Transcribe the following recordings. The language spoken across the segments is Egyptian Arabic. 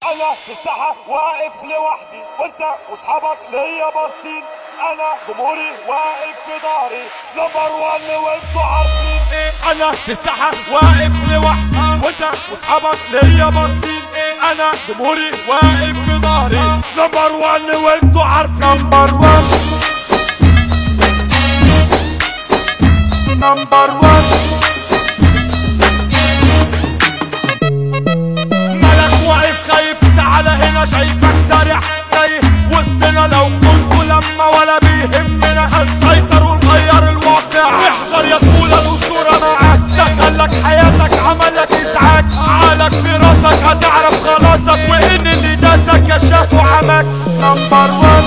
انا في الساحة واقف لوحدي وانت واصحابك ليا باصين انا جمهوري واقف في ظهري نمبر وان وانتوا عارفين انا في الساحة واقف لوحدي وانت واصحابك ليا باصين انا جمهوري واقف في ظهري نمبر وان وانتوا عارفين نمبر وان نمبر وان ملك واقف خايف تعالى هنا شايفك سارح تايه وسطنا لو كنتوا لما ولا بيهمنا هنسيطر ونغير الواقع احذر يا طفولة الاسطورة معاك دخلك حياتك عملك ازعاج عقلك في راسك هتعرف خلاصك وان اللي داسك كشاف وعمك نمبر وان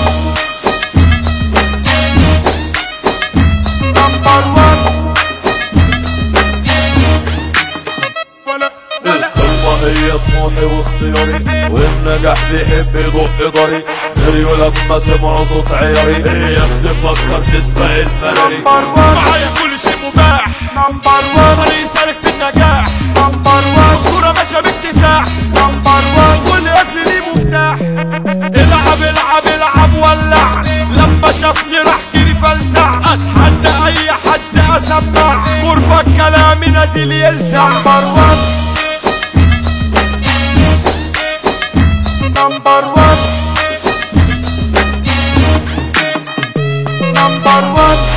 نمبر وان القمة هي طموحي واختياري والنجاح بيحب يدق ضري جريوا لما سمعوا صوت عياري هي بتفكر تسبق الفراري نمبر وان معايا كل شيء مباح نمبر وان طريق سالك في النجاح نمبر وان صورة ماشية باكتساح نمبر وان كل قفل ليه مفتاح العب العب العب ولع لما شافني راح جري فلسع اتحدى اي حد اسمع قربك كلامي نازل يلسع نمبر وان نمبر وان نمبر وان